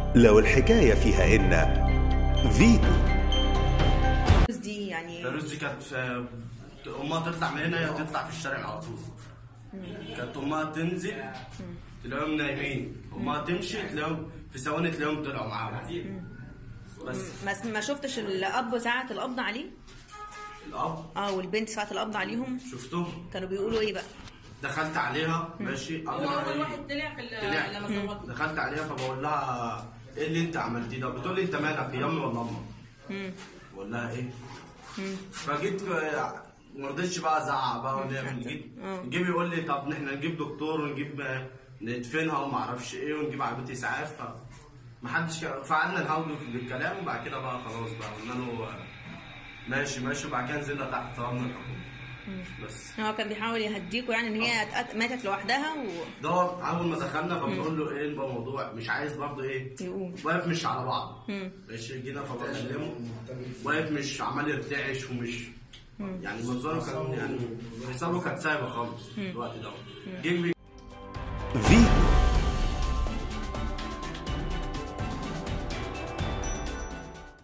لو الحكاية فيها إن فيتو دي يعني فيروز دي كانت آه، امها تطلع من هنا هي تطلع في الشارع على طول كانت امها تنزل تلاقيهم نايمين امها تمشي تلاقيهم في ثواني تلاقيهم طلعوا معاها بس ما ما شفتش الاب ساعه القبض عليه الاب اه والبنت ساعه القبض عليهم شفتهم كانوا بيقولوا ايه بقى دخلت عليها ماشي قبل هو ما اول أقول- واحد طلع في ال- طلع. لما صوت دخلت عليها فبقول لها ايه اللي انت عملتيه ده بتقول لي انت مالك يا امي ولا امك بقول لها ايه فجيت آه، ما رضيتش بقى ازعق بقى ونعمل جيت جيب يقول لي طب احنا نجيب دكتور ونجيب آه، ندفنها وما اعرفش ايه ونجيب عربيه اسعاف ف ما حدش كان- فقعدنا نحاول بالكلام وبعد كده بقى خلاص بقى قلنا له آه، ماشي ماشي وبعد كده نزلنا تحت طلبنا الحكومه بس هو كان بيحاول يهديكوا يعني ان هي اتقت- ماتت لوحدها و... ده هو اول ما دخلنا فبنقول له ايه الموضوع مش عايز برضه ايه يقول. واقف مش على بعض ماشي جينا فبكلمه واقف مش عمال يرتعش ومش يعني منظره كان يعني حسابه كانت سايبه خالص الوقت ده جه بي- فيتو